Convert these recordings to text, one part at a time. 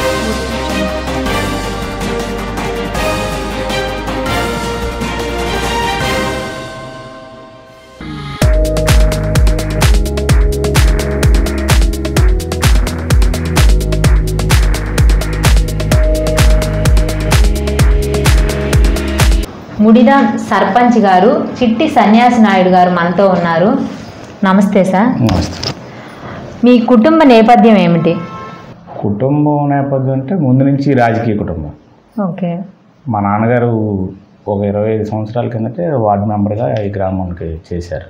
ముడిదా సర్పంచ్ గారు చిట్టి సన్యాసి నాయుడు గారు మనతో ఉన్నారు నమస్తే సార్ నమస్తే మీ కుటుంబ నేపథ్యం ఏమిటి కుటుంబం నేపథ్యం అంటే ముందు నుంచి రాజకీయ కుటుంబం ఓకే మా నాన్నగారు ఒక ఇరవై ఐదు సంవత్సరాల కిందటే వార్డు మెంబర్గా ఈ గ్రామానికి చేశారు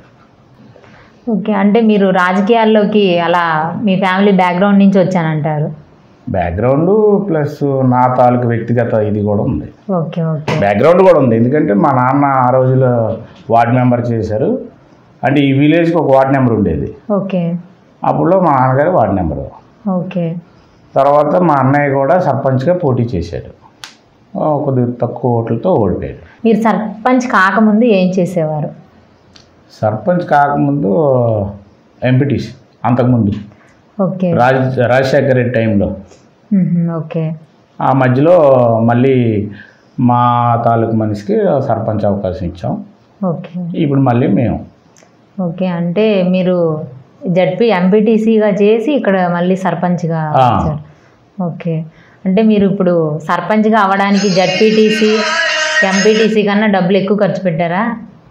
ఓకే అంటే మీరు రాజకీయాల్లోకి అలా మీ ఫ్యామిలీ బ్యాక్గ్రౌండ్ నుంచి వచ్చానంటారు బ్యాక్గ్రౌండ్ ప్లస్ నా తాలూకు వ్యక్తిగత ఇది కూడా ఉంది ఓకే ఓకే బ్యాక్గ్రౌండ్ కూడా ఉంది ఎందుకంటే మా నాన్న ఆ రోజుల్లో వార్డు మెంబర్ చేశారు అంటే ఈ విలేజ్కి ఒక వార్డు నెంబర్ ఉండేది ఓకే అప్పుడులో మా నాన్నగారు వార్డు నెంబరు ఓకే తర్వాత మా అన్నయ్య కూడా సర్పంచ్గా పోటీ చేశాడు ఆ, కొద్దిగా తక్కువ ఓట్లతో ఓడిపోయాడు మీరు సర్పంచ్ కాకముందు ఏం చేసేవారు సర్పంచ్ కాకముందు ఎంపీటీసీ అంతకుముందు ఓకే రాజ్ రాజశేఖర రెడ్డి టైంలో మ్మ్, ఓకే ఆ మధ్యలో మళ్ళీ మా తాలూకు మనిషికి సర్పంచ్ అవకాశం ఇచ్చాం ఓకే ఇప్పుడు మళ్ళీ మేము ఓకే అంటే మీరు జడ్పీ ఎంపీటీసీగా చేసి ఇక్కడ మళ్ళీ సర్పంచ్గా ఆ. వచ్చారు ఓకే అంటే మీరు ఇప్పుడు సర్పంచ్గా అవ్వడానికి జడ్పీటీసీ ఎంపీటీసీ కన్నా డబ్బులు ఎక్కువ ఖర్చు పెట్టారా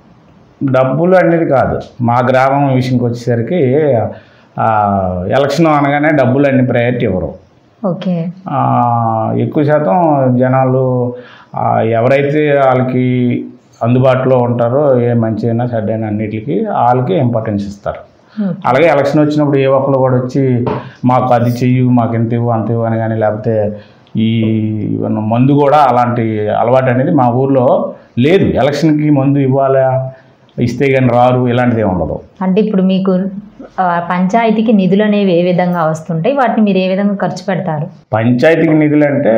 డబ్బులు అనేది కాదు మా గ్రామం విషయంకి వచ్చేసరికి ఆ, ఎలక్షన్ అనగానే డబ్బులు అన్ని ప్రయారిటీ ఇవ్వరు ఓకే ఆ, ఎక్కువ శాతం జనాలు ఆ, ఎవరైతే వాళ్ళకి అందుబాటులో ఉంటారో ఏ మంచి అయినా చెడ్డ అయినా అన్నిటికీ వాళ్ళకి ఇంపార్టెన్స్ ఇస్తారు ఓకే. అలాగే ఎలక్షన్ వచ్చినప్పుడు ఏ ఒక్కరు కూడా వచ్చి మాకు అది చెయ్యు మాకు ఎంత ఇవ్వు అంత ఇవ్వు అని కానీ లేకపోతే ఈ మందు కూడా అలాంటి అలవాటు అనేది మా ఊర్లో లేదు ఎలక్షన్కి మందు ఇవ్వాలా ఇస్తే కానీ రారు ఇలాంటిది ఏమి ఉండదు అంటే ఇప్పుడు మీకు ఆ, పంచాయతీకి నిధులు అనేవి ఏ విధంగా వస్తుంటాయి వాటిని మీరు ఏ విధంగా ఖర్చు పెడతారు పంచాయతీకి నిధులు అంటే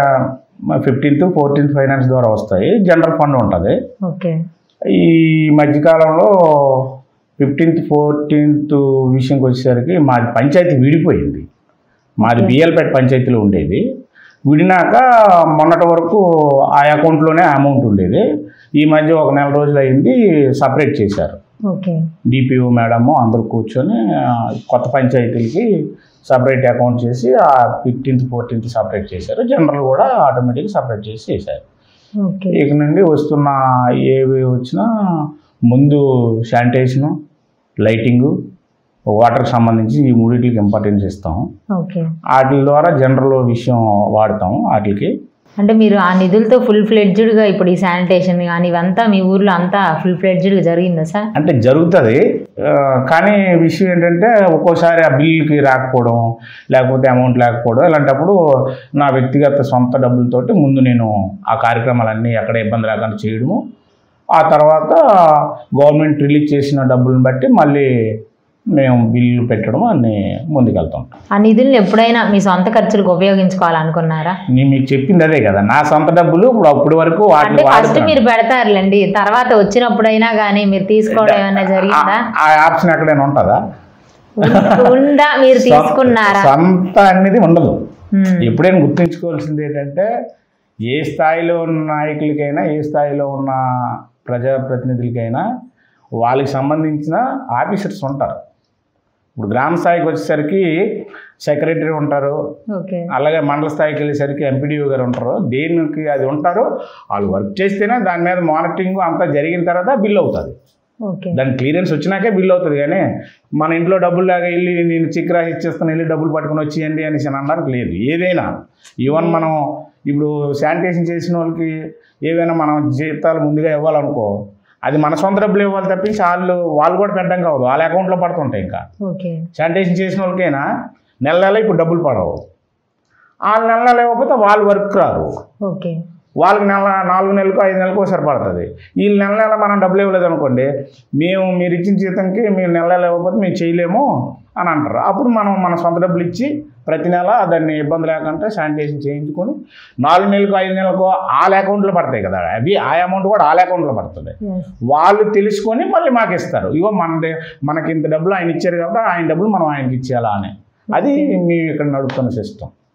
ఫిఫ్టీన్త్ ఫోర్టీన్త్ ఫైనాన్స్ ద్వారా వస్తాయి జనరల్ ఫండ్ ఉంటుంది ఓకే ఈ మధ్యకాలంలో ఫిఫ్టీన్త్ ఫోర్టీన్త్ విషయంకి వచ్చేసరికి మాది పంచాయతీ విడిపోయింది మాది బిఎల్పేట పంచాయతీలో ఉండేది విడినాక మొన్నటి వరకు ఆ అకౌంట్లోనే అమౌంట్ ఉండేది ఈ మధ్య ఒక నెల రోజులు అయింది సపరేట్ చేశారు ఓకే డిపిఓ మేడము అందరూ కూర్చొని ఆ, కొత్త పంచాయతీలకి సపరేట్ అకౌంట్ చేసి ఆ ఫిఫ్టీన్త్ ఫోర్టీన్త్ సపరేట్ చేశారు జనరల్ కూడా ఆటోమేటిక్గా సపరేట్ చేసి చేశారు ఓకే ఇక నుండి వస్తున్న ఏవి వచ్చినా ముందు శానిటేషను లైటింగు వాటర్కి సంబంధించి ఈ మూడింటికి ఇంపార్టెన్స్ ఇస్తాం ఓకే వాటి ద్వారా జనరల్ విషయం వాడతాం వాటికి అంటే మీరు ఆ నిధులతో ఫుల్ ఫ్లెడ్జ్డ్గా ఇప్పుడు ఈ శానిటేషన్ కానీ ఇవంతా మీ ఊర్లో అంతా ఫుల్ ఫ్లెడ్జ్డ్గా జరిగిందా సార్ అంటే జరుగుతుంది ఆ, కానీ విషయం ఏంటంటే ఒక్కోసారి ఆ బిల్లుకి రాకపోవడం లేకపోతే అమౌంట్ లేకపోవడం ఇలాంటప్పుడు నా వ్యక్తిగత సొంత డబ్బులతోటి ముందు నేను ఆ కార్యక్రమాలన్నీ ఎక్కడ ఇబ్బంది లేకుండా చేయడము ఆ తర్వాత గవర్నమెంట్ రిలీజ్ చేసిన డబ్బులను బట్టి మళ్ళీ మేము బిల్లు పెట్టడం అన్ని ముందుకెళ్తాం ఆ నిధుల్ని ఎప్పుడైనా మీ సొంత ఖర్చులకు ఉపయోగించుకోవాలనుకున్నారా నేను మీకు చెప్పింది అదే కదా నా సొంత డబ్బులు ఇప్పుడు అప్పటి వరకు వాటిని అంటే ఫస్ట్ వాడుతున్నాను. మీరు పెడతారులేండి తర్వాత వచ్చినప్పుడైనా కానీ మీరు తీసుకోవడం ఏమైనా జరిగిందా ఆ ఆప్షన్ ఎక్కడైనా ఉంటుందా ఉం- ఉందా మీరు తీసుకున్నారా సొంత అనేది ఉండదు ఉమ్, ఎప్పుడైనా గుర్తుంచుకోవాల్సింది ఏంటంటే ఏ స్థాయిలో ఉన్న నాయకులకైనా ఏ స్థాయిలో ఉన్న ప్రజాప్రతినిధులకైనా వాళ్ళకి సంబంధించిన ఆఫీసర్స్ ఉంటారు ఇప్పుడు గ్రామ స్థాయికి వచ్చేసరికి సెక్రటరీ ఉంటారు ఓకే అలాగే మండల స్థాయికి వెళ్ళేసరికి ఎంపీడీఓ గారు ఉంటారు దేనికి అది ఉంటారు వాళ్ళు వర్క్ చేస్తేనే దాని మీద మానిటరింగ్ అంతా జరిగిన తర్వాత బిల్ అవుతుంది ఓకే దాని క్లియరెన్స్ వచ్చినాకే బిల్ అవుతుంది కానీ మన ఇంట్లో డబ్బులు లాగా వెళ్ళి నేను చెక్ రాసి ఇచ్చేస్తాను వెళ్ళి డబ్బులు పట్టుకొని వచ్చేయండి అనేసి అని అనడానికి లేదు ఏదైనా ఈవెన్ మనం ఇప్పుడు శానిటేషన్ చేసిన వాళ్ళకి ఏవైనా మనం జీతాలు ముందుగా ఇవ్వాలనుకో అది మన సొంత డబ్బులు ఇవ్వాలి తప్పించి వాళ్ళు వాళ్ళు కూడా పెట్టడం కావదు వాళ్ళ అకౌంట్లో పడుతుంటాయి ఇంకా ఓకే శానిటేషన్ చేసిన వాళ్ళకైనా నెల నెల ఇప్పుడు డబ్బులు పడవు వాళ్ళు నెల నెల ఇవ్వకపోతే వాళ్ళు వర్క్ రారు ఓకే వాళ్ళకి నెల నాలుగు నెలలకు ఐదు నెలలకు ఒకసారి పడుతుంది వీళ్ళు నెల నెల మనం డబ్బులు ఇవ్వలేదు అనుకోండి మేము మీరు ఇచ్చిన జీతంకి మీరు నెల నెల ఇవ్వకపోతే మేము చేయలేము అని అంటారు అప్పుడు మనం మన సొంత డబ్బులు ఇచ్చి ప్రతి నెల దాన్ని ఇబ్బంది లేకుండా శానిటేషన్ చేయించుకొని నాలుగు నెలలకు ఐదు నెలలకు వాళ్ళ అకౌంట్లో పడతాయి కదా అవి ఆ అమౌంట్ కూడా వాళ్ళ అకౌంట్లో పడుతుంది Yes. వాళ్ళు తెలుసుకొని మళ్ళీ మాకు ఇస్తారు ఇగో మన మనకి ఇంత డబ్బులు ఆయన ఇచ్చారు కాబట్టి ఆయన డబ్బులు మనం ఆయనకి ఇచ్చేయాలా అని అది మేము ఇక్కడ నడుపుతున్న సిస్టమ్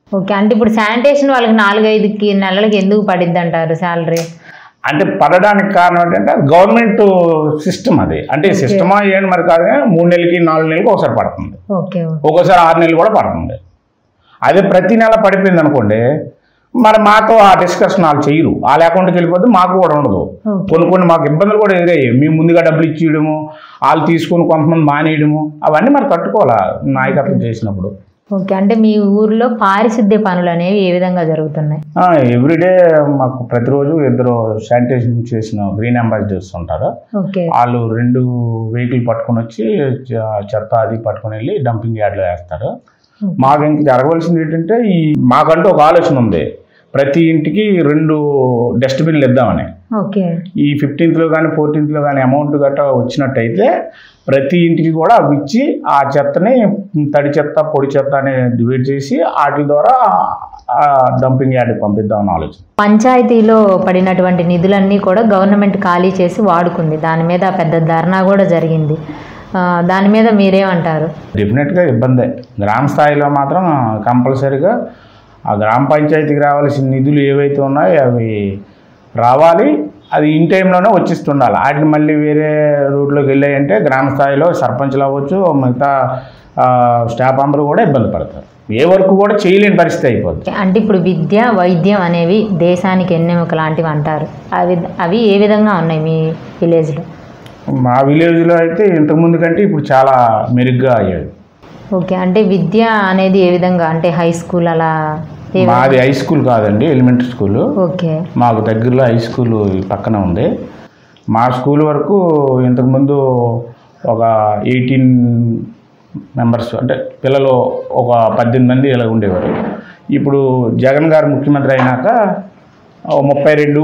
ఓకే అంటే ఇప్పుడు శానిటేషన్ వాళ్ళకి నాలుగైదుకి నెలలకి ఎందుకు పడిద్ది అంటారు శాలరీ అంటే పడడానికి కారణం ఏంటంటే అది గవర్నమెంట్ సిస్టమ్ అది అంటే సిస్టమా ఏంటి మరి కాదు కానీ మూడు నెలలకి నాలుగు నెలలకి ఒకసారి పడుతుంది ఓకే ఒక్కోసారి ఆరు నెలలు కూడా పడుతుంది అదే ప్రతి నెల పడిపోయింది అనుకోండి మరి మాతో ఆ డిస్కషన్ వాళ్ళు చేయరు వాళ్ళ అకౌంట్కి వెళ్ళిపోతే మాకు కూడా ఉండదు ఓకే కొన్ని కొన్ని మాకు ఇబ్బందులు కూడా ఎదురయ్యాయి మేము ముందుగా డబ్బులు ఇచ్చేయడము వాళ్ళు తీసుకొని కొంతమంది మానేయడము అవన్నీ మరి తట్టుకోవాలా నాయకత్వం చేసినప్పుడు ఓకే అంటే మీ ఊర్లో పారిశుద్ధ్య పనులు అనేవి ఏ విధంగా జరుగుతున్నాయి ఎవ్రీడే మాకు ప్రతిరోజు ఇద్దరు శానిటేషన్ చేసిన గ్రీన్ అంబాసిడర్స్ ఉంటారు ఓకే వాళ్ళు రెండు వెహికల్ పట్టుకొని వచ్చి చ- చెత్త అది పట్టుకొని వెళ్ళి డంపింగ్ యార్డ్లో వేస్తారు మాకు ఇంక జరగవలసింది ఏంటంటే ఈ మాకంటూ ఒక ఆలోచన ఉంది ప్రతి ఇంటికి రెండు డస్ట్బిన్లు ఇద్దామని ఓకే ఈ ఫిఫ్టీన్త్లో కానీ ఫోర్టీన్త్లో కానీ అమౌంట్ గట్రా వచ్చినట్టయితే ప్రతి ఇంటికి కూడా అవి ఇచ్చి ఆ చెత్తని తడి చెత్త పొడి చెత్త అని డివైడ్ చేసి వాటి ద్వారా ఆ డంపింగ్ యార్డ్కి పంపిద్దామని ఆలోచన పంచాయతీలో పడినటువంటి నిధులన్నీ కూడా గవర్నమెంట్ ఖాళీ చేసి వాడుకుంది దాని మీద పెద్ద ధర్నా కూడా జరిగింది ఆ, దాని మీద మీరేమంటారు డెఫినెట్గా ఇబ్బందే గ్రామ స్థాయిలో మాత్రం కంపల్సరీగా ఆ గ్రామ పంచాయతీకి రావాల్సిన నిధులు ఏవైతే ఉన్నాయో అవి రావాలి అది ఇన్ టైంలోనే వచ్చిస్తుండాలి వాటిని మళ్ళీ వేరే రూట్లోకి వెళ్ళాయంటే గ్రామ స్థాయిలో సర్పంచ్లు అవ్వచ్చు మిగతా ఆ, స్టాఫ్ అందరూ కూడా ఇబ్బంది పడతారు ఏ వరకు కూడా చేయలేని పరిస్థితి అయిపోద్ది అంటే ఇప్పుడు విద్య వైద్యం అనేవి దేశానికి ఎన్నెముక లాంటివి అంటారు అవి అవి ఏ విధంగా ఉన్నాయి మీ విలేజ్లో మా విలేజ్లో అయితే ఇంతకుముందు కంటే ఇప్పుడు చాలా మెరుగ్గా అయ్యాయి ఓకే అంటే విద్య అనేది ఏ విధంగా అంటే హై స్కూల్ అలా ఏ మాది హై స్కూల్ కాదండి ఎలిమెంటరీ స్కూలు ఓకే మాకు దగ్గరలో హై స్కూల్ పక్కన ఉంది మా స్కూల్ వరకు ఇంతకుముందు ఒక ఎయిటీన్ మెంబర్స్ అంటే పిల్లలు ఒక పద్దెనిమిది మంది ఇలా ఉండేవారు ఇప్పుడు జగన్ గారు ముఖ్యమంత్రి అయినాక ఓ ముప్పై రెండు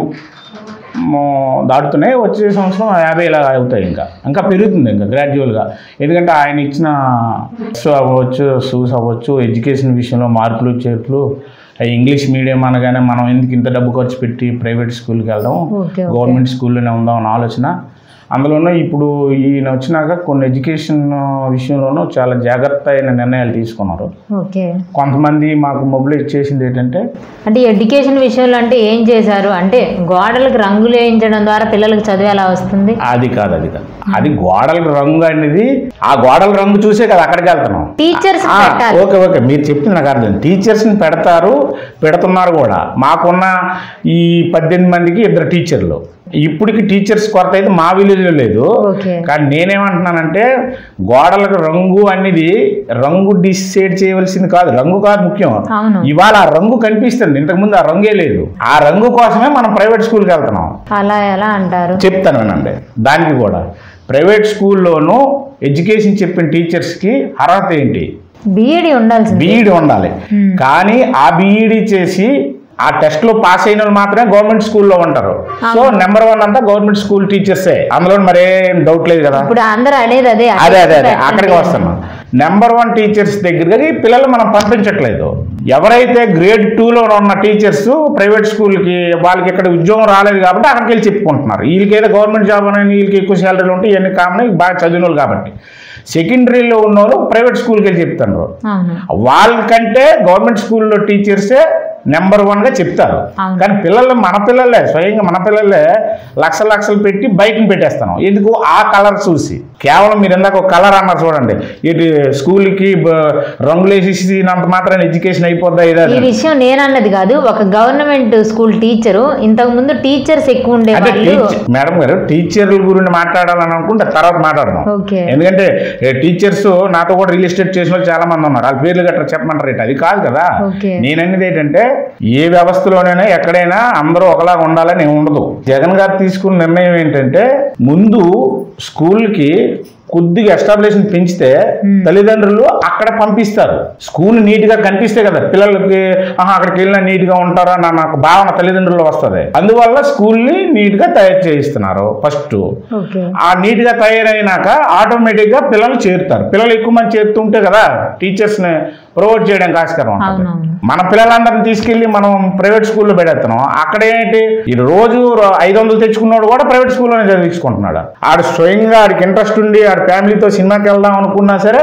మో- దాటుతున్నాయి వచ్చే సంవత్సరం యాభై ఇలా అవుతాయి ఇంకా ఇంకా పెరుగుతుంది ఇంకా గ్రాడ్యువల్గా ఎందుకంటే ఆయన ఇచ్చిన బుక్స్ అవ్వచ్చు షూస్ అవ్వచ్చు ఎడ్యుకేషన్ విషయంలో మార్పులు చేర్పులు ఆ ఇంగ్లీష్ మీడియం అనగానే మనం ఎందుకు ఇంత డబ్బు ఖర్చు పెట్టి ప్రైవేట్ స్కూల్కి వెళ్దాం ఓకే ఓకే గవర్నమెంట్ స్కూల్లోనే ఉందాం అన్న ఆలోచన అందులోనూ ఇప్పుడు ఈయన వచ్చినాక కొన్ని ఎడ్యుకేషన్ విషయంలోనూ చాలా జాగ్రత్త అయిన నిర్ణయాలు తీసుకున్నారు ఓకే కొంతమంది మాకు మొబైల్ చేసింది ఏంటంటే అంటే ఎడ్యుకేషన్ విషయంలో అంటే ఏం చేశారు అంటే గోడలకు రంగులు వేయించడం ద్వారా పిల్లలకు చదువు ఎలా వస్తుంది అది కాదు అది కాదు అది గోడలకు రంగు అనేది ఆ గోడల రంగు చూసే కదా అక్కడికి వెళ్తున్నాం టీచర్స్ ఆ, పెట్టాలి ఓకే ఓకే మీరు చెప్పింది నాకు అర్థం టీచర్స్ని పెడతారు పెడుతున్నారు కూడా మాకున్న ఈ పద్దెనిమిది మందికి ఇద్దరు టీచర్లు ఇప్పటికి టీచర్స్ కొరత అయితే మా విలేజ్లో లేదు ఓకే కానీ నేనేమంటున్నానంటే గోడలకు రంగు అనేది రంగు డిసైడ్ చేయవలసింది కాదు రంగు కాదు ముఖ్యం అవును ఇవాళ ఆ రంగు కనిపిస్తుంది ఇంతకుముందు ఆ రంగే లేదు ఆ రంగు కోసమే మనం ప్రైవేట్ స్కూల్కి వెళ్తున్నాం అలా ఎలా అంటారు చెప్తాను వినండి దానికి కూడా ప్రైవేట్ స్కూల్లోనూ ఎడ్యుకేషన్ చెప్పిన టీచర్స్కి అర్హత ఏంటి బీఈడి ఉండాల్సింది బీఈడి ఉండాలి Hmm. కానీ ఆ బీఈడి చేసి ఆ టెస్ట్లో పాస్ అయిన వాళ్ళు మాత్రమే గవర్నమెంట్ స్కూల్లో ఉంటారు సో నెంబర్ వన్ అంతా గవర్నమెంట్ స్కూల్ టీచర్సే అందులో మరేం డౌట్ లేదు కదా ఇప్పుడు అందరూ అనేది అదే అదే అదే అదే అక్కడికి వస్తున్నాం నెంబర్ వన్ టీచర్స్ దగ్గరికి పిల్లలు మనం పంపించట్లేదు ఎవరైతే గ్రేడ్ టూలో ఉన్న టీచర్స్ ప్రైవేట్ స్కూల్కి వాళ్ళకి ఇక్కడ ఉద్యోగం రాలేదు కాబట్టి అక్కడికి వెళ్ళి చెప్పుకుంటున్నారు వీళ్ళకి ఏదో గవర్నమెంట్ జాబ్ అని వీళ్ళకి ఎక్కువ శాలరీలు ఉంటాయి ఇవన్నీ కామన్ బాగా చదివిన వాళ్ళు కాబట్టి సెకండరీలో ఉన్నోళ్ళు ప్రైవేట్ స్కూల్కి వెళ్ళి చెప్తున్నారు అవును వాళ్ళకంటే గవర్నమెంట్ స్కూల్లో టీచర్సే నెంబర్ వన్గా చెప్తారు అవును. కానీ పిల్లలు మన పిల్లలే స్వయంగా మన పిల్లలే లక్షలు లక్షలు పెట్టి బయటని పెట్టేస్తాను ఎందుకు ఆ కలర్ చూసి కేవలం మీరు ఇందాక ఒక కలర్ అన్నారు చూడండి ఇటు స్కూల్కి బ- రంగులు వేసేసినంత మాత్రం ఎడ్యుకేషన్ అయిపోద్దా ఇదా ఈ విషయం నేను అన్నది కాదు ఒక గవర్నమెంట్ స్కూల్ టీచరు ఇంతకు ముందు టీచర్స్ ఎక్కువ అంటే ఉండేవాళ్ళు టీచర్ మేడం గారు టీచర్ల గురించి మాట్లాడాలని అనుకుంటే తర్వాత మాట్లాడదాం ఓకే ఎందుకంటే టీచర్స్ నాతో కూడా రియల్ ఎస్టేట్ చేసిన వాళ్ళు చాలా మంది ఉన్నారు వాళ్ళ పేర్లు గట్రా చెప్పమంటారు ఏంటి? అది కాదు కదా ఓకే నేను అనేది ఏంటంటే ఏ వ్యవస్థలోనైనా ఎక్కడైనా అందరూ ఒకలాగా ఉండాలని ఏమి ఉండదు జగన్ గారు తీసుకున్న నిర్ణయం ఏంటంటే ముందు స్కూల్కి కొద్దిగా ఎస్టాబ్లిషన్ పెంచితే Hmm. తల్లిదండ్రులు అక్కడ పంపిస్తారు స్కూల్ నీట్ గా కనిపిస్తే కదా పిల్లలకి ఆహా అక్కడికి వెళ్ళినా నీట్ గా ఉంటారా అన్న నాకు భావన తల్లిదండ్రులు వస్తుంది అందువల్ల స్కూల్ ని నీట్ గా తయారు చేయిస్తున్నారు ఫస్ట్ ఓకే ఆ నీట్ గా తయారైనాక ఆటోమేటిక్ గా పిల్లలు చేరుతారు పిల్లలు ఎక్కువ మంది చేరుతుంటే కదా టీచర్స్ ని ప్రొవైడ్ చేయడానికి ఆస్కారం ఉంటుంది అవునవును మన పిల్లలందరిని తీసుకెళ్లి మనం ప్రైవేట్ స్కూల్లో పెడేస్తున్నాం అక్కడ ఏంటి ఈ రోజు ర- ఐదు వందలు తెచ్చుకున్నాడు కూడా ప్రైవేట్ స్కూల్లోనే చదివించుకుంటున్నాడు ఆడు స్వయంగా ఆడికి ఇంట్రెస్ట్ ఉండి ఆడి ఫ్యామిలీతో సినిమాకి వెళ్దాం అనుకున్నా సరే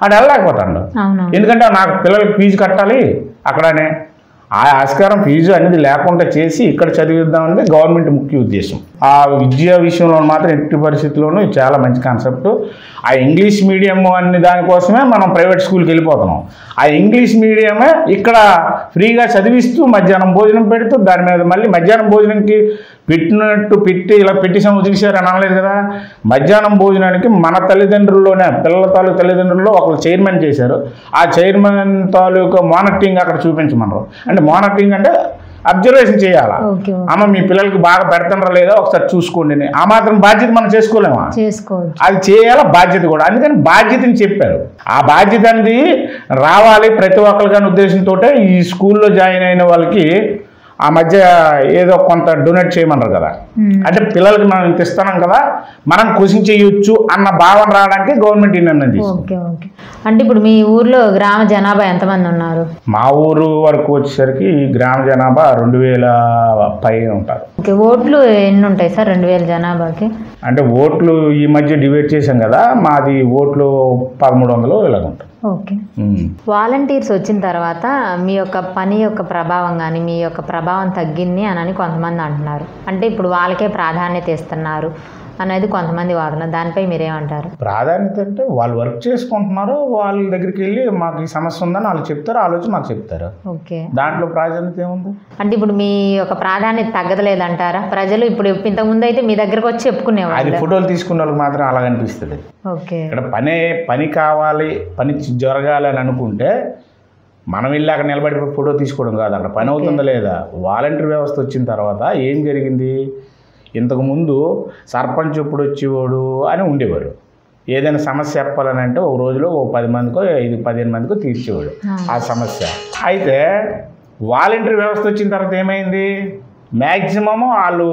ఆడు వెళ్ళలేకపోతాడు అవును ఎందుకంటే నాకు పిల్లలకి ఫీజు కట్టాలి అక్కడనే ఆ ఆస్కారం ఫీజు అనేది లేకుండా చేసి ఇక్కడ చదివిద్దామంటే గవర్నమెంట్ ముఖ్య ఉద్దేశం ఆ విద్యా విషయంలో మాత్రం ఎట్టి పరిస్థితుల్లోనూ ఇది చాలా మంచి కాన్సెప్ట్ ఆ ఇంగ్లీష్ మీడియం అనే దానికోసమే మనం ప్రైవేట్ స్కూల్కి వెళ్ళిపోతున్నాం ఆ ఇంగ్లీష్ మీడియమే ఇక్కడ ఫ్రీగా చదివిస్తూ మధ్యాహ్నం భోజనం పెడుతూ దాని మీద మళ్ళీ మధ్యాహ్నం భోజనంకి పెట్టినట్టు పెట్టి ఇలా పెట్టేసాము వదిలేసారని అనలేదు కదా మధ్యాహ్నం భోజనానికి మన తల్లిదండ్రుల్లోనే పిల్లల తాలూకు తల్లిదండ్రుల్లో ఒకరు చైర్మన్ చేశారు ఆ చైర్మన్ తాలూకు మానిటరింగ్ అక్కడ చూపించమన్నారు అంటే మానిటరింగ్ అంటే అబ్జర్వేషన్ చేయాలా ఓకే ఓకే. అమ్మ మీ పిల్లలకి బాగా పెడుతున్నారా లేదో ఒకసారి చూసుకోండి అని. ఆ మాత్రం బాధ్యత మనం చేసుకోలేమా చేసుకోవచ్చు అది చేయాల బాధ్యత కూడా అందుకని బాధ్యతని చెప్పారు ఆ బాధ్యత అనేది రావాలి ప్రతి ఒక్కరికి అనే ఉద్దేశంతో ఈ స్కూల్లో జాయిన్ అయిన వాళ్ళకి ఆ మధ్య ఏదో కొంత డొనేట్ చేయమన్నారు కదా మ్మ్. అంటే పిల్లలకి మనం ఇంత ఇస్తున్నాం కదా మనం క్వశ్చన్ చేయొచ్చు అన్న భావన రావడానికి గవర్నమెంట్ ఈ నిర్ణయం తీసుకుంది ఓకే ఓకే అంటే ఇప్పుడు మీ ఊర్లో గ్రామ జనాభా ఎంతమంది ఉన్నారు మా ఊరు వరకు వచ్చేసరికి ఈ గ్రామ జనాభా రెండు వేల పై ఉంటారు ఓకే ఓట్లు ఎన్ని ఉంటాయి సార్ రెండు వేల జనాభాకి అంటే ఓట్లు ఈ మధ్య డివైడ్ చేశాం కదా మాది ఓట్లు పదమూడు వందలు ఇలాగ ఉంటాయి ఓకే ఉమ్. వాలంటీర్స్ వచ్చిన తర్వాత మీ యొక్క పని యొక్క ప్రభావం కానీ మీ యొక్క ప్రభావం తగ్గింది అని అని కొంతమంది అంటున్నారు అంటే ఇప్పుడు వాళ్ళకే ప్రాధాన్యత ఇస్తున్నారు అనేది కొంతమంది వాదన దానిపై మీరేమంటారు ప్రాధాన్యత అంటే వాళ్ళు వర్క్ చేసుకుంటున్నారు వాళ్ళ దగ్గరికి వెళ్ళి మాకు ఈ సమస్య ఉందని వాళ్ళు చెప్తారు ఆలోచి మాకు చెప్తారు ఓకే దాంట్లో ప్రాధాన్యత ఏముంది అంటే ఇప్పుడు మీ యొక్క ప్రాధాన్యత తగ్గదలేదంటారా ప్రజలు ఇప్పుడు ఇంతకుముందు అయితే మీ దగ్గరకు వచ్చి అది చెప్పుకునేవాళ్ళు ఫోటోలు తీసుకున్న వాళ్ళకి మాత్రం అలాగ అనిపిస్తుంది ఓకే ఇక్కడ పని పని కావాలి పని జరగాలి అని అనుకుంటే మనం వెళ్ళి అక్కడ నిలబడి ఫోటో తీసుకోవడం కాదు అక్కడ పని అవుతుందా లేదా వాలంటీర్ వ్యవస్థ వచ్చిన తర్వాత ఏం జరిగింది ఇంతకుముందు సర్పంచ్ ఎప్పుడు వచ్చేవాడు అని ఉండేవారు ఏదైనా సమస్య చెప్పాలని అంటే ఒక రోజులో ఒక పది మందికో ఐదు పదిహేను మందికో తీర్చేవాడు ఆ సమస్య అయితే వాలంటీర్ వ్యవస్థ వచ్చిన తర్వాత ఏమైంది మ్యాక్సిమము వాళ్ళు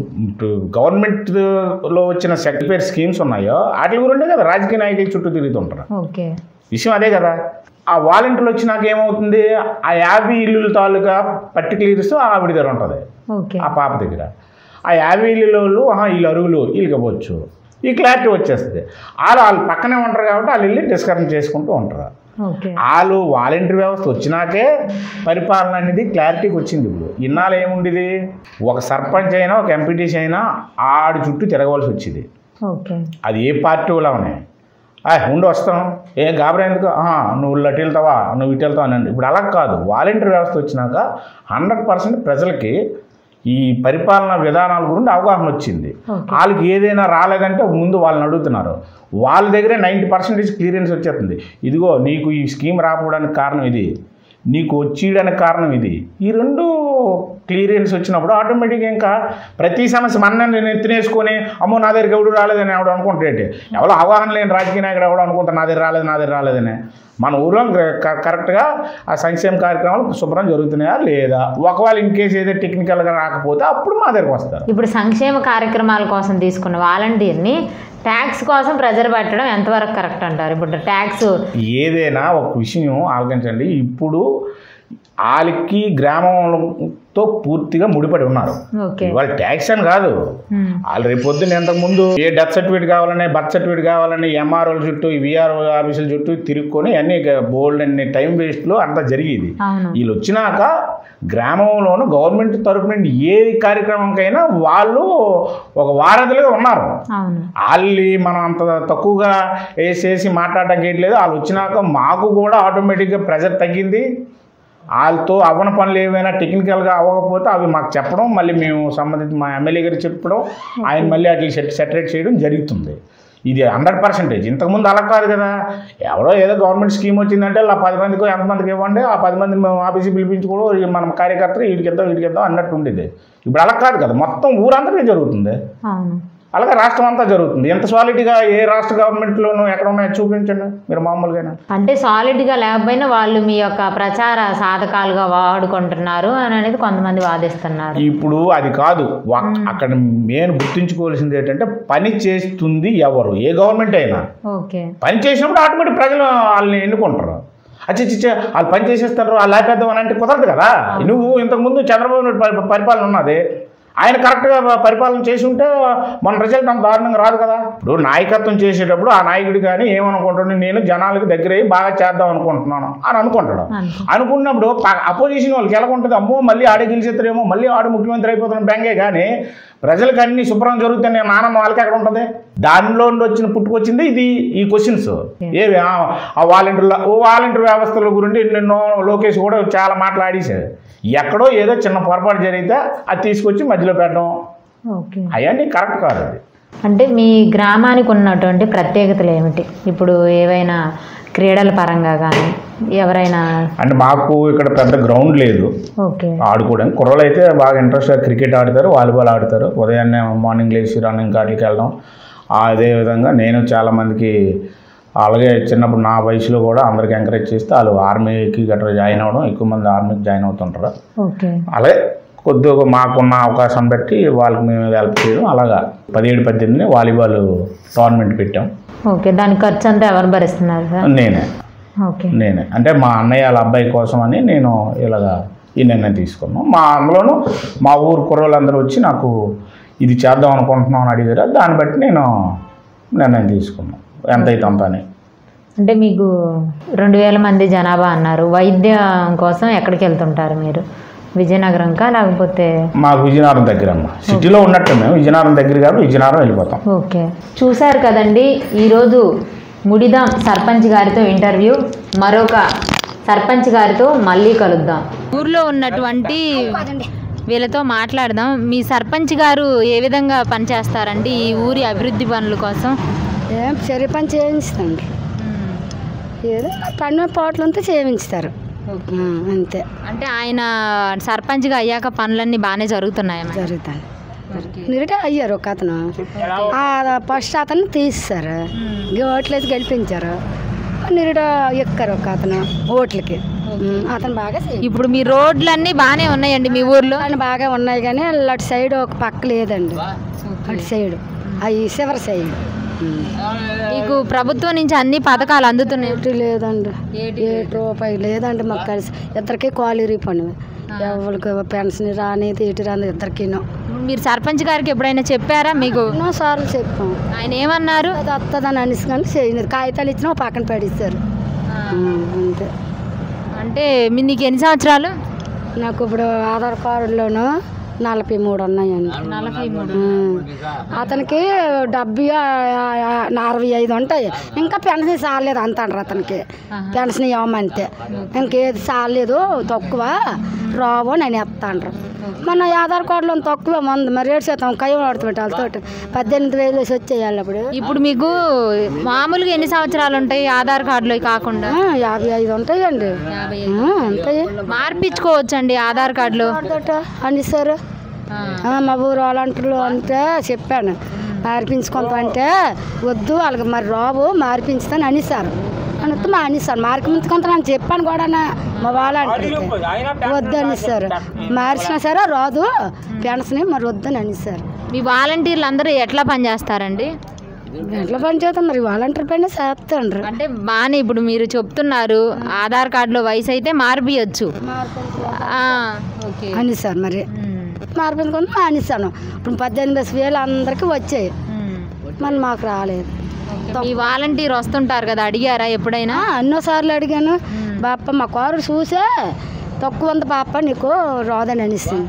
గవర్నమెంట్లో వచ్చిన సెక్రటరీ స్కీమ్స్ ఉన్నాయో వాటి గురిండే కదా రాజకీయ నాయకుల చుట్టూ తిరుగుతుంటారు ఓకే విషయం అదే కదా ఆ వాలంటీర్లు వచ్చినాక ఏమవుతుంది ఆ యాభై ఇల్లుల తాలూకా పర్టికులర్స్ ఆవిడ దగ్గర ఉంటుంది ఓకే ఆ పాప దగ్గర ఆ యాభై ఇల్లులో ఆహా వీళ్ళు అరుగులు వీళ్ళకి ఇవ్వచ్చు ఈ క్లారిటీ వచ్చేస్తుంది వాళ్ళు వాళ్ళు పక్కనే ఉంటారు కాబట్టి వాళ్ళు వెళ్ళి డిస్కషన్ చేసుకుంటూ ఉంటారు ఓకే వాళ్ళు వాలంటీర్ వ్యవస్థ వచ్చినాకే పరిపాలన అనేది క్లారిటీకి వచ్చింది ఇప్పుడు ఇన్నాళ్ళు ఏముండేది ఒక సర్పంచ్ అయినా ఒక ఎంపీటీసీ అయినా ఆడి చుట్టూ తిరగవలసి వచ్చింది ఓకే అది ఏ పార్టీ వాళ్ళ ఉన్నాయి ఆ, ఉండి వస్తాం ఏం గాబరా ఎందుకు ఆహా, నువ్వు ఇటు వెళ్తావా నువ్వు ఇటు వెళ్తావా అనండి ఇప్పుడు అలా కాదు వాలంటీర్ వ్యవస్థ వచ్చినాక హండ్రెడ్ పర్సెంట్ ప్రజలకి ఈ పరిపాలన విధానాల గురించి అవగాహన వచ్చింది ఓకే వాళ్ళకి ఏదైనా రాలేదంటే ముందు వాళ్ళని అడుగుతున్నారు వాళ్ళ దగ్గరే నైంటీ పర్సెంటేజ్ క్లియరెన్స్ వచ్చేస్తుంది ఇదిగో నీకు ఈ స్కీమ్ రాకపోవడానికి కారణం ఇది నీకు వచ్చేయడానికి కారణం ఇది ఈ రెండు క్లియరెన్స్ వచ్చినప్పుడు ఆటోమేటిక్గా ఇంకా ప్రతి సమస్య మన నెత్తినేసుకొని అమ్మో నా దగ్గరికి ఎవడు రాలేదని ఎవడు అనుకుంటాడు ఎవరో అవగాహన లేని రాజకీయ నాయకుడు ఎవడు అనుకుంటా నా దగ్గర రాలేదు నా దగ్గర రాలేదని మన ఊర్లో క- కరెక్ట్గా ఆ సంక్షేమ కార్యక్రమాలు శుభ్రం జరుగుతున్నాయా లేదా ఒకవేళ ఇన్ కేసు ఏదో టెక్నికల్గా రాకపోతే అప్పుడు మా దగ్గరకు వస్తారు ఇప్పుడు సంక్షేమ కార్యక్రమాల కోసం తీసుకున్న వాలంటీర్ని ట్యాక్స్ కోసం ప్రెజర్ పెట్టడం ఎంతవరకు కరెక్ట్ అంటారు ఇప్పుడు ట్యాక్స్ ఏదైనా ఒక విషయం ఆలోచించండి ఇప్పుడు వాళ్ళకి గ్రామంతో పూర్తిగా ముడిపడి ఉన్నారు ఓకే ఇవాళ ట్యాక్స్ అని కాదు ఉమ్. వాళ్ళు రేపు పొద్దున్న ఇంతకుముందు ఏ డెత్ సర్టిఫికేట్ కావాలని బర్త్ సర్టిఫికేట్ కావాలని ఎంఆర్ఓల చుట్టూ విఆర్ఓ ఆఫీసుల చుట్టూ తిరుక్కొని అన్ని బోల్డ్ అన్ని టైం వేస్ట్లో అంతా జరిగేది అవును వీళ్ళు వచ్చినాక గ్రామంలోను గవర్నమెంట్ తరపు నుండి ఏ కార్యక్రమంకైనా వాళ్ళు ఒక వారధులుగా ఉన్నారు అవును వాళ్ళు మనం అంత తక్కువగా వేసేసి మాట్లాడడానికి ఏం లేదు వాళ్ళు వచ్చినాక మాకు కూడా ఆటోమేటిక్గా ప్రెజర్ తగ్గింది వాళ్ళతో అవ్వని పనులు ఏవైనా టెక్నికల్గా అవ్వకపోతే అవి మాకు చెప్పడం మళ్ళీ మేము సంబంధిత మా ఎమ్మెల్యే గారికి చెప్పడం ఆయన మళ్ళీ అట్లా సెట్ సెటరేట్ చేయడం జరుగుతుంది ఇది హండ్రెడ్ పర్సెంటేజ్ ఇంతకుముందు అలా కాదు కదా ఎవరో ఏదో గవర్నమెంట్ స్కీమ్ వచ్చిందంటే ఆ పది మందికి ఎంతమందికి ఇవ్వండి ఆ పది మందిని మేము ఆఫీస్కి పిలిపించుకోవడం మనం కార్యకర్తలు వీడికి ఇద్దాం వీడికి ఇద్దాం అన్నట్టు ఉండేది ఇప్పుడు అలా కాదు కదా మొత్తం ఊరంతటే జరుగుతుంది అవును అలాగే రాష్ట్రం అంతా జరుగుతుంది ఎంత సాలిడ్గా ఏ రాష్ట్ర గవర్నమెంట్లోనూ ఎక్కడ ఉన్నాయో చూపించండి మీరు మామూలుగా అంటే సాలిడ్గా లేకపోయినా వాళ్ళు మీ యొక్క ప్రచార సాధకాలుగా వాడుకుంటున్నారు అని అనేది కొంతమంది వాదిస్తున్నారు ఇప్పుడు అది కాదు వా- అక్కడ మెయిన్ గుర్తుంచుకోవాల్సింది ఏంటంటే పని చేస్తుంది ఎవరు ఏ గవర్నమెంట్ అయినా ఓకే పని చేసినప్పుడు ఆటోమేటిక్ ప్రజలు వాళ్ళని ఎన్నుకుంటారు అచ్చా చిచ్చా వాళ్ళు పని చేసేస్తారు వాళ్ళు ఆపేద్దాం అని అంటే కుదరదు కదా నువ్వు ఇంతకుముందు చంద్రబాబు నాయుడు పరి- పరిపాలన ఉన్నది ఆయన కరెక్ట్గా పరిపాలన చేసి ఉంటే మన రిజల్ట్ అంత దారుణంగా రాదు కదా ఇప్పుడు నాయకత్వం చేసేటప్పుడు ఆ నాయకుడు కానీ ఏమనుకుంటాడు నేను జనాలకు దగ్గర అయ్యి బాగా చేద్దాం అనుకుంటున్నాను అని అనుకుంటాడు అనుకో. అనుకున్నప్పుడు అపోజిషన్ వాళ్ళకి ఎలా ఉంటుంది అమ్మో మళ్ళీ ఆడే గెలిచేస్తారేమో మళ్ళీ ఆడు ముఖ్యమంత్రి అయిపోతున్న బెంగే కానీ ప్రజలకు అన్ని శుభ్రం జరుగుతాయి ఆనందం వాళ్ళకి ఎక్కడ ఉంటుంది దానిలో నుండి వచ్చిన పుట్టుకొచ్చింది ఇది ఈ క్వశ్చన్స్ ఏవి ఆ ఆ వాలంటీర్ల ఓ వాలంటీర్ వ్యవస్థల గురించి నిన్నో లోకేష్ కూడా చాలా మాట్లాడేశాడు ఎక్కడో ఏదో చిన్న పొరపాటు జరిగితే అది తీసుకొచ్చి మధ్యలో పెట్టడం ఓకే అవన్నీ కరెక్ట్ కాదు అది అంటే మీ గ్రామానికి ఉన్నటువంటి ప్రత్యేకతలు ఏమిటి ఇప్పుడు ఏవైనా క్రీడల పరంగా కానీ ఎవరైనా అంటే మాకు ఇక్కడ పెద్ద గ్రౌండ్ లేదు ఓకే ఆడుకోవడానికి కుర్రలు అయితే బాగా ఇంట్రెస్ట్గా క్రికెట్ ఆడతారు వాలీబాల్ ఆడతారు ఉదయాన్నే మార్నింగ్ లేచి రన్నింగ్ కాట్లకి వెళ్ళడం అదే విధంగా నేను చాలామందికి అలాగే చిన్నప్పుడు నా వయసులో కూడా అందరికి ఎంకరేజ్ చేస్తే వాళ్ళు ఆర్మీకి గట్రా జాయిన్ అవ్వడం ఎక్కువ మంది ఆర్మీకి జాయిన్ అవుతుంటారు ఓకే అలాగే కొద్దిగా మాకున్న అవకాశం బట్టి వాళ్ళకి మేము హెల్ప్ చేయడం అలాగా పదిహేడు పద్దెనిమిది వాలీబాల్ టోర్నమెంట్ పెట్టాం ఓకే దాని ఖర్చు అంతా ఎవరు భరిస్తున్నారు సార్ నేనే ఓకే నేనే అంటే మా అన్నయ్య వాళ్ళ అబ్బాయి కోసం అని నేను ఇలాగా ఈ నిర్ణయం తీసుకున్నాను మా అందులోనూ మా ఊరు కుర్రోళ్ళందరూ వచ్చి నాకు ఇది చేద్దాం అనుకుంటున్నాం అని అడిగారు దాన్ని బట్టి నేను నిర్ణయం తీసుకున్నాను ఎంత అయితే అంత అని అంటే మీకు రెండు వేల మంది జనాభా అన్నారు వైద్యం కోసం ఎక్కడికి వెళ్తుంటారు మీరు విజయనగరంకా లేకపోతే మాకు విజయనగరం దగ్గర అమ్మ సిటీలో ఉన్నట్టు మేము విజయనగరం దగ్గర కాదు విజయనగరం వెళ్ళిపోతాం ఓకే చూశారు కదండి ఈరోజు ముడిదాం సర్పంచ్ గారితో ఇంటర్వ్యూ మరొక సర్పంచ్ గారితో మళ్ళీ కలుద్దాం ఊర్లో ఉన్నటువంటి వీళ్ళతో మాట్లాడదాం మీ సర్పంచ్ గారు ఏ విధంగా పనిచేస్తారండి ఈ ఊరి అభివృద్ధి పనుల కోసం ఏం సరి పని చేయించుతాండ్రు ఏదో పన్ను పోట్లంతా చేయించుతారు ఆ, అంతే అంటే ఆయన సర్పంచ్గా అయ్యాక పనులన్నీ బాగానే జరుగుతున్నాయి జరుగుతాను నిరుటే అయ్యారు ఒక అతను ఆ ఫస్ట్ అతను తీస్తారు ఓట్లేసి గెలిపించారు నిరుడు ఎక్కారు ఒక అతను ఓట్లకి ఉమ్, అతను బాగా చేయి- ఇప్పుడు మీ రోడ్లన్నీ బాగానే ఉన్నాయండి మీ ఊర్లో ఆయన బాగా ఉన్నాయి కానీ అటు సైడ్ ఒక పక్క లేదండి అటు సైడ్ అవి చివరి సైడ్ ఉమ్. మీకు ప్రభుత్వం నుంచి అన్ని పథకాలు అందుతున్నాయి ఏటి లేదండి ఏ రూపాయి లేదండి మాకు కలిసి ఇద్దరికి క్వాలిరీ పని ఎవరికి పెన్షన్ రానిది ఇటు రాని ఇద్దరికినో మీరు సర్పంచ్ గారికి ఎప్పుడైనా చెప్పారా మీకు ఎన్నో సార్లు చెప్పాం ఆయన ఏమన్నారు అది వస్తుందని అనేసి కానీ చేయలేదు కాగితాలు ఇచ్చినా ఓ పక్కన పడిస్తారు ఉమ్, అంతే అంటే మీ నీకు ఎన్ని సంవత్సరాలు నాకు ఇప్పుడు ఆధార్ కార్డులోను నలభై మూడు ఉన్నాయండి నలభై మూడు ఉమ్. అతనికి డెబ్బై ఆ, ఆ, అరవై ఐదు ఉంటాయి ఇంకా పెన్షన్ చాలేదు అంటాడు అతనికి పెన్షన్ ఇవ్వమంతే ఇంకేది చాలేదు తక్కువ రావు నేను ఎత్తాండ్రు మన ఆధార్ కార్డులో తక్కువ మంది మరి రేటు శాతం కయ్యం పడుతుంది వాళ్ళతో పద్దెనిమిది వేలు వేసి వచ్చేయాలి అప్పుడు ఇప్పుడు మీకు మామూలుగా ఎన్ని సంవత్సరాలు ఉంటాయి ఆధార్ కార్డులో కాకుండా ఆ, యాభై ఐదు ఉంటాయండి ఆ, ఉంటాయి మార్పించుకోవచ్చండి ఆధార్ కార్డులో వాడితోట అని సార్ ఆ, మా ఊరు వాలంటీర్లు అంటే చెప్పాను మార్పించుకుంటామంటే వద్దు వాళ్ళకి మరి రావు మార్పించుతాను అనేసారు అనిస్తే మా అనేసారు మార్పించుకుంటాను అని చెప్పాను కూడా మా వాలంటీర్కి వద్దు అనేసారు మార్చినా సరే రాదు పెన్షన్ మరి వద్దని అనేసారు మీ వాలంటీర్లు అందరూ ఎట్లా పనిచేస్తారండి ఎట్లా పని చేస్తున్నారు ఈ వాలంటీర్ పైన చేస్తాండ్రు అంటే బాగానే ఇప్పుడు మీరు చెప్తున్నారు ఆధార్ కార్డులో వయసు అయితే మార్పియచ్చు ఓకే అనేసారు మరి మార్పించుకుంటే అనేసాను ఇప్పుడు పద్దెనిమిది వేలు అందరికీ వచ్చాయి మరి మాకు రాలేదు మీ వాలంటీర్ వస్తుంటారు కదా అడిగారా ఎప్పుడైనా ఆ, ఎన్నోసార్లు అడిగాను బాప మా కారు చూసే తక్కువ ఉంది పాప నీకు రాదని అనిస్తుంది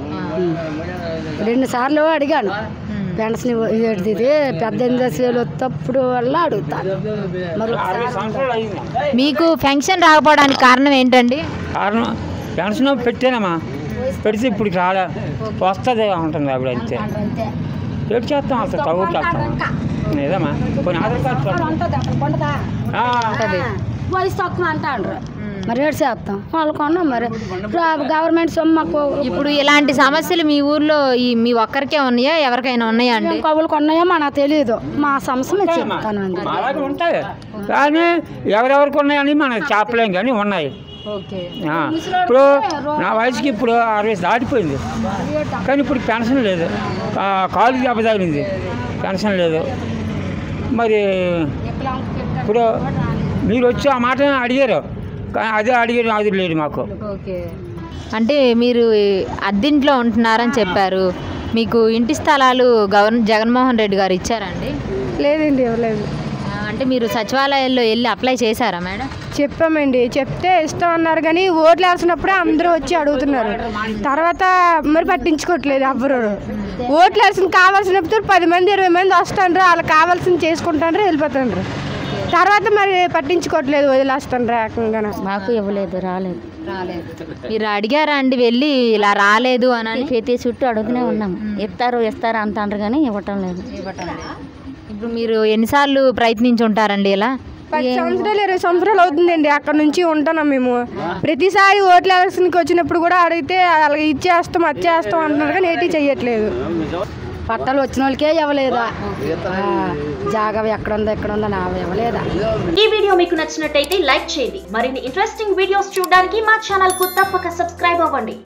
రెండు సార్లు అడిగాను పెన్షన్ ఇవ్వ- ఇదేంటిది ఇది పద్దెనిమిది వేలు వచ్చేటప్పుడు వల్ల అడుగుతాను మరి ఒకసారి మీకు పెన్షన్ రాకపోవడానికి కారణం ఏంటండి కారణం పెన్షన్ పెట్టానమ్మా పెడితే ఇప్పుడు రాలే వస్తుంది ఉంటుంది అప్పుడు అంతే ఏడు చేస్తాం అసలు తగ్గు చేస్తాం లేదమ్మా కొన్ని ఆధార్ కార్డు చూడండి. ఉంటుంది అక్కడ కొండదా? ఆ, వయసు తక్కువ అంటాండ్రు మరి ఏడు చేస్తాం వాళ్ళు కొన్నాం మరి గవర్నమెంట్ సొమ్ము మాకు ఇప్పుడు ఇలాంటి సమస్యలు మీ ఊర్లో ఈ మీ ఒక్కరికే ఉన్నాయా ఎవరికైనా ఉన్నాయా అండి కవులు కొన్నాయో మనకు తెలియదు మా సంస్థ మీద చెప్తాను అండి మా అలాగే ఉంటాయి కానీ ఎవరెవరికి ఉన్నాయని మనం చెప్పలేం కానీ ఉన్నాయి ఓకే ఆ, ఇప్పుడు నా వయసుకి ఇప్పుడు అరవై దాటిపోయింది కానీ ఇప్పుడు పెన్షన్ లేదు ఆ, కాలు దెబ్బ తగిలింది పెన్షన్ లేదు మరి ఇప్పుడు మీరు వచ్చి ఆ మాట అడిగారు కానీ అదే అడిగారు అది లేదు మాకు ఓకే అంటే మీరు అద్దింట్లో ఉంటున్నారని చెప్పారు మీకు ఇంటి స్థలాలు గవర్న జగన్మోహన్ రెడ్డి గారు ఇచ్చారండి లేదండి ఇవ్వలేదు ఆ, అంటే మీరు సచివాలయాల్లో వెళ్ళి అప్లై చేశారా మేడం చెప్పామండి చెప్తే ఇష్టం అన్నారు కానీ ఓట్లు వేసినప్పుడే అందరూ వచ్చి అడుగుతున్నారు తర్వాత మరి పట్టించుకోవట్లేదు ఎవ్వరు ఓట్లు వేసిన కావాల్సినప్పుడు పది మంది ఇరవై మంది వస్తుండ్రు వాళ్ళకి కావాల్సింది చేసుకుంటాండ్రు వెళ్ళిపోతుండ్రు తర్వాత మరి పట్టించుకోవట్లేదు వదిలేస్తుండ్రు ఏకంగా మాకు ఇవ్వలేదు రాలేదు రాలేదు మీరు అడిగారా అండి వెళ్ళి ఇలా రాలేదు అని అని ప్రతి చుట్టూ అడుగుతూనే ఉన్నాం ఇస్తారు ఇస్తారు అంటారు కానీ ఇవ్వటం లేదు ఇప్పుడు మీరు ఎన్నిసార్లు ప్రయత్నించి ఉంటారండి ఇలా పది సంవత్సరాలు ఇరవై సంవత్సరాలు అవుతుందండి అక్కడ నుంచి ఉంటున్నాం మేము ప్రతిసారి ఓట్ల ఎలక్షన్కి వచ్చినప్పుడు కూడా అడిగితే అలాగే ఇచ్చేస్తాం అచ్చేస్తాం అంటున్నారు కానీ ఏటీ చెయ్యట్లేదు పట్టాలు వచ్చిన వాళ్ళకే ఇవ్వలేదా ఆ, జాగా ఎక్కడ ఉందో ఎక్కడ ఉందో నా ఇవ్వలేదా ఈ వీడియో మీకు నచ్చినట్టయితే లైక్ చేయండి మరిన్ని ఇంట్రెస్టింగ్ వీడియోస్ చూడడానికి మా ఛానల్ కు తప్పక సబ్స్క్రైబ్ అవ్వండి